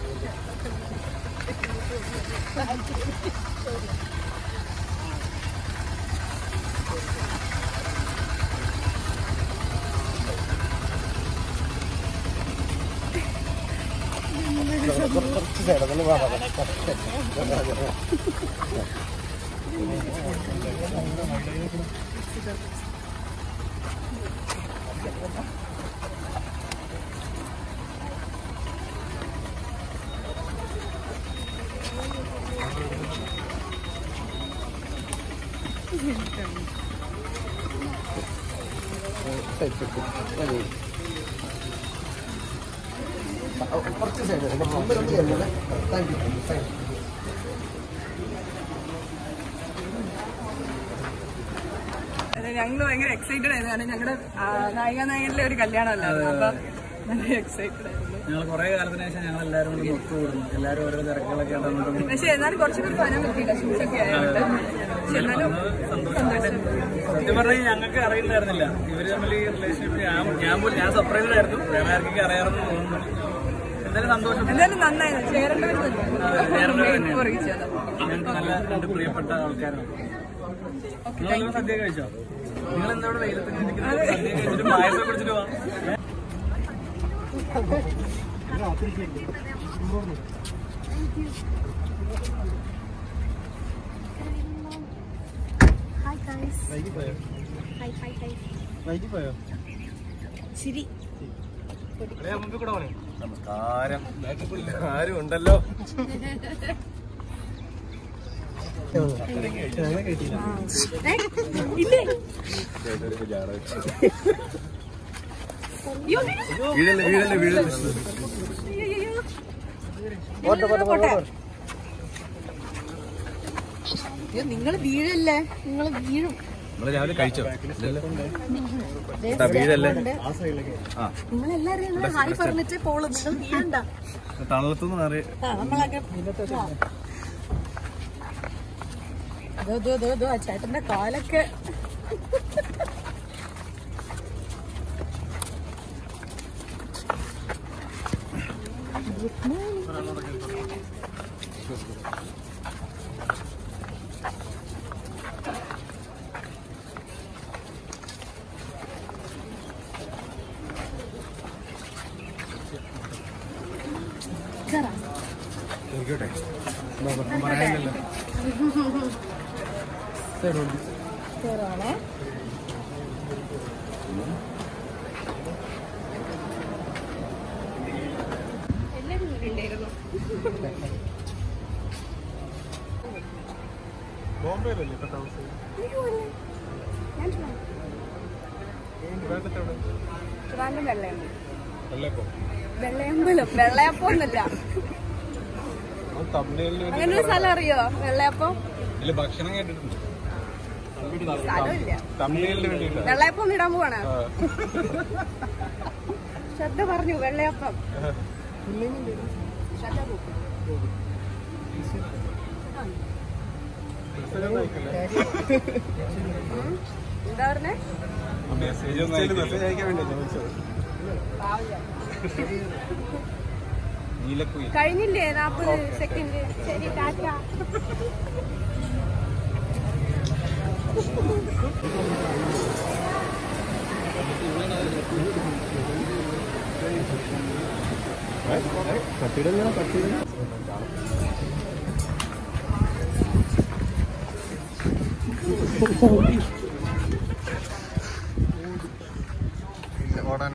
കുറച്ച് സൈഡൊന്നും പറയാം കുറച്ച് സൈഡ് മുമ്പിലൊന്നും ചെല്ലല്ലേ താങ്ക് യു താങ്ക് യു ഞങ്ങൾ ഭയങ്കര എക്സൈറ്റഡ് ആയിരുന്നു കാരണം ഞങ്ങളുടെ നായിക നായകനിലെ ഒരു കല്യാണം അല്ലായിരുന്നു അപ്പൊ നല്ല എക്സൈറ്റഡ് ആയിരുന്നു ഞങ്ങൾ കുറെ കാലത്തിന് ശേഷം ഞങ്ങൾ എല്ലാവരും കൂടി ഒത്തുകൂടുന്നു എല്ലാവരും ഓരോ തിരക്കുകളൊക്കെ ആയിട്ട് അങ്ങോട്ടും ഇങ്ങോട്ടും പക്ഷെ എന്നാലും കുറച്ച് പേർക്ക് വരാൻ പറ്റിയില്ല ഷൂട്ടൊക്കെ ആയതുകൊണ്ട് പക്ഷെ എന്നാലും സന്തോഷം സത്യം പറഞ്ഞാൽ ഞങ്ങൾക്ക് അറിയുന്നായിരുന്നില്ല ഇവര് തമ്മിൽ ഈ റിലേഷൻഷിപ്പ് ഞാൻ ഞാൻ പോലും ഞാൻ സർപ്രൈസ്ഡ് ആയിരുന്നു വേറെ ആർക്കൊക്കെ അറിയാമെന്ന് തോന്നുന്നു എന്തായാലും സന്തോഷം എന്തായാലും നന്നായിരുന്നു ചേരേണ്ടവർ തന്നെ അറിയിച്ചു ഞങ്ങൾക്ക് നല്ല രണ്ട് പ്രിയപ്പെട്ട ആൾക്കാരാണ് നിങ്ങൾ വല്ലതും സദ്യ കഴിച്ചോ നിങ്ങൾ എന്താ ഇവിടെ വെയിലത്ത് ഇരിക്കുന്നത്? സദ്യ കഴിച്ചിട്ട് പായസം കുടിച്ചിട്ട് പോവാം Hi guys. Hi hi hi. വൈകിപ്പോയോ ശരി നമസ്കാരം ആരും ഉണ്ടല്ലോ ഇല്ലേ വീഴല്ലേ വീഴല്ലേ വീഴല്ലേ പോട്ടെ പോട്ടെ പോട്ടെ നിങ്ങൾ വീഴല്ലേ നിങ്ങൾ വീഴും നമ്മള് രാവിലെ കഴിച്ചോ വീഴല്ലേ ആ നിങ്ങൾ എല്ലാരും ഹായ് പറഞ്ഞിട്ട് പോളൂ നിങ്ങൾ വീഴണ്ട തണലത്തുനിന്ന് മാറി ആ, നമ്മളൊക്കെ ആ. ദോ, ദോ, ദോ, ദോ, ആ ചേട്ടന്റെ കാലൊക്കെ കേറാം. നോക്കിയോട്ടെ പറയാനില്ലല്ലോ കേറുവാണേ ബോംബെയിലല്ലേ ഇപ്പൊ താമസം ട്രിവാൻഡ്രം വെള്ളയമ്പലം അല്ലേപ്പോ വെള്ളയമ്പലം വെള്ളയപ്പം ഒന്നല്ല തമിഴ്നാട്ടിൽ അങ്ങനെ ഒരു സ്ഥലം അറിയോ വെള്ളയപ്പം ഇതില് ഭക്ഷണം കേട്ടിട്ടുണ്ട് സ്ഥലമില്ല തമിഴ്നാട്ടിൽ വേണ്ടിയിട്ടാ വെള്ളയപ്പം ഒന്ന് ഇടാൻ പോവാണ് ശ്രദ്ധ പറഞ്ഞു വെള്ളയപ്പം ശ്രദ്ധ പോകും എന്താ പറഞ്ഞേ മെസ്സേജ് മെസ്സേജ് അയക്കാൻ വേണ്ടി ചോദിച്ചത് നീലക്കുയിൽ കഴിഞ്ഞില്ലേ നാപ്പത് സെക്കൻഡ് ശരി ടാറ്റ കട്ടിടങ്ങനെ കട്ടിട പോയി